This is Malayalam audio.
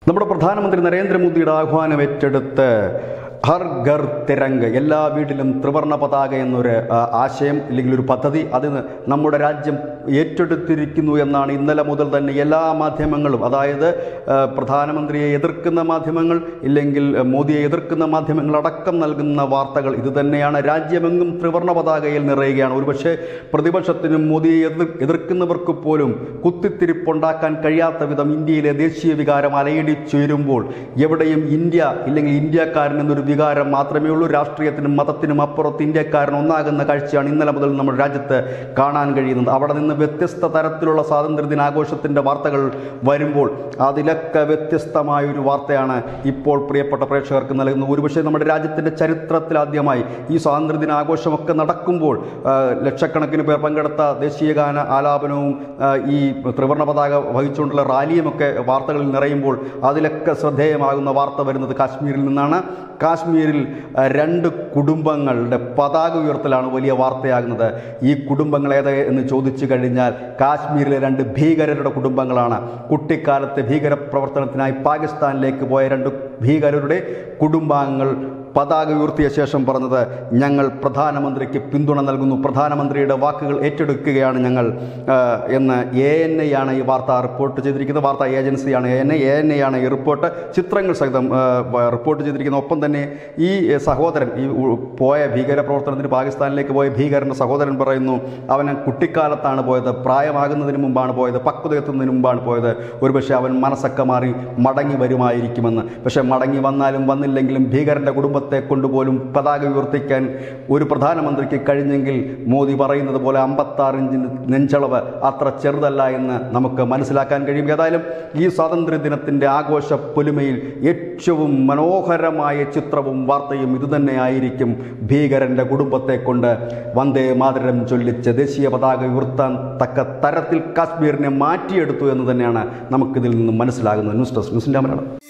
നമ്മുടെ പ്രധാനമന്ത്രി നരേന്ദ്രമോദിയുടെ ആഹ്വാനം ഏറ്റെടുത്ത് ഹർ ഘർ തിരങ്ക് എല്ലാ വീട്ടിലും ത്രിവർണ പതാക എന്നൊരു ആ, ആശയം അല്ലെങ്കിൽ ഒരു പദ്ധതി അത് നമ്മുടെ രാജ്യം ഏറ്റെടുത്തിരിക്കുന്നു എന്നാണ് ഇന്നലെ മുതൽ തന്നെ എല്ലാ മാധ്യമങ്ങളും അതായത് ആ, പ്രധാനമന്ത്രിയെ എതിർക്കുന്ന മാധ്യമങ്ങൾ ഇല്ലെങ്കിൽ മോദിയെ എതിർക്കുന്ന മാധ്യമങ്ങൾ അടക്കം നൽകുന്ന വാർത്തകൾ ഇത് തന്നെയാണ് രാജ്യമെങ്ങും ത്രിവർണ പതാകയിൽ നിറയുകയാണ് ഒരുപക്ഷെ പ്രതിപക്ഷത്തിനും മോദിയെ എതിർ എതിർക്കുന്നവർക്ക് പോലും കുത്തിത്തിരിപ്പുണ്ടാക്കാൻ കഴിയാത്ത വിധം ഇന്ത്യയിലെ ദേശീയ വികാരം അലയടിച്ചുയരുമ്പോൾ എവിടെയും ഇന്ത്യ ഇല്ലെങ്കിൽ ഇന്ത്യക്കാരൻ എന്നൊരു വികാരം മാത്രമേ ഉള്ളൂ രാഷ്ട്രീയത്തിനും മതത്തിനും അപ്പുറത്ത് ഇന്ത്യക്കാരൻ ഒന്നാകുന്ന കാഴ്ചയാണ് ഇന്നലെ മുതൽ നമ്മുടെ രാജ്യത്ത് കാണാൻ കഴിയുന്നത് അവിടെ നിന്ന് വ്യത്യസ്ത തരത്തിലുള്ള സ്വാതന്ത്ര്യദിനാഘോഷത്തിൻ്റെ വാർത്തകൾ വരുമ്പോൾ അതിലൊക്കെ വ്യത്യസ്തമായ ഒരു വാർത്തയാണ് ഇപ്പോൾ പ്രിയപ്പെട്ട പ്രേക്ഷകർക്ക് നൽകുന്നത് ഒരുപക്ഷെ നമ്മുടെ രാജ്യത്തിൻ്റെ ചരിത്രത്തിലാദ്യമായി ഈ സ്വാതന്ത്ര്യദിനാഘോഷമൊക്കെ നടക്കുമ്പോൾ ആ, ലക്ഷക്കണക്കിന് പേർ പങ്കെടുത്ത ദേശീയഗാന ആലാപനവും ആ, ഈ ത്രിവർണ പതാക വഹിച്ചുകൊണ്ടുള്ള റാലിയുമൊക്കെ വാർത്തകളിൽ നിറയുമ്പോൾ അതിലൊക്കെ ശ്രദ്ധേയമാകുന്ന വാർത്ത വരുന്നത് കാശ്മീരിൽ നിന്നാണ് കാശ്മീരിൽ ആ, രണ്ട് കുടുംബങ്ങളുടെ പതാക ഉയർത്തലാണ് വലിയ വാർത്തയാകുന്നത് ഈ കുടുംബങ്ങൾ ഏത് എന്ന് ചോദിച്ചു കഴിഞ്ഞാൽ കാശ്മീരിലെ രണ്ട് ഭീകരരുടെ കുടുംബങ്ങളാണ് കുട്ടിക്കാലത്ത് ഭീകരപ്രവർത്തനത്തിനായി പാകിസ്ഥാനിലേക്ക് പോയ രണ്ട് ഭീകരരുടെ കുടുംബാംഗങ്ങൾ പതാക ഉയർത്തിയ ശേഷം പറഞ്ഞത് ഞങ്ങൾ പ്രധാനമന്ത്രിക്ക് പിന്തുണ നൽകുന്നു പ്രധാനമന്ത്രിയുടെ വാക്കുകൾ ഏറ്റെടുക്കുകയാണ് ഞങ്ങൾ ആ, എന്ന് എ എൻ ഐ ആണ് ഈ വാർത്ത റിപ്പോർട്ട് ചെയ്തിരിക്കുന്നത് വാർത്താ ഏജൻസിയാണ് A N I A N I ആണ് ഈ റിപ്പോർട്ട് ചിത്രങ്ങൾ സഹിതം ആ, വ- റിപ്പോർട്ട് ചെയ്തിരിക്കുന്നത് ഒപ്പം തന്നെ ഈ സഹോദരൻ ഈ ഉ- പോയ ഭീകര പ്രവർത്തനത്തിന് പാകിസ്ഥാനിലേക്ക് പോയ ഭീകരൻ്റെ സഹോദരൻ പറയുന്നു അവൻ കുട്ടിക്കാലത്താണ് പോയത് പ്രായമാകുന്നതിന് മുമ്പാണ് പോയത് പക്വത എത്തുന്നതിന് മുമ്പാണ് പോയത് ഒരുപക്ഷെ അവൻ മനസ്സൊക്കെ മാറി മടങ്ങി വരുമായിരിക്കുമെന്ന് പക്ഷേ മടങ്ങി വന്നാലും വന്നില്ലെങ്കിലും ഭീകരൻ്റെ കുടുംബത്തെ കൊണ്ടുപോലും പതാക ഉയർത്തിക്കാൻ ഒരു പ്രധാനമന്ത്രിക്ക് കഴിഞ്ഞെങ്കിൽ മോദി പറയുന്നത് പോലെ അമ്പത്താറ് ഇഞ്ചിന് നെഞ്ചളവ് അത്ര ചെറുതല്ല എന്ന് നമുക്ക് മനസ്സിലാക്കാൻ കഴിയും ഏതായാലും ഈ സ്വാതന്ത്ര്യ ദിനത്തിൻ്റെ ആഘോഷ പൊലിമയിൽ ഏറ്റവും മനോഹരമായ ചിത്രവും വാർത്തയും ഇതുതന്നെയായിരിക്കും ഭീകരൻ്റെ കുടുംബത്തെ കൊണ്ട് വന്ദേ മാതരം ചൊല്ലിച്ച് ദേശീയ പതാക ഉയർത്താൻ തക്ക തരത്തിൽ കാശ്മീരിനെ മാറ്റിയെടുത്തു എന്ന് തന്നെയാണ് നമുക്കിതിൽ നിന്നും മനസ്സിലാകുന്നത് ന്യൂസ് ഡെസ്ക് ന്യൂസിൻ്റെ മലയാളം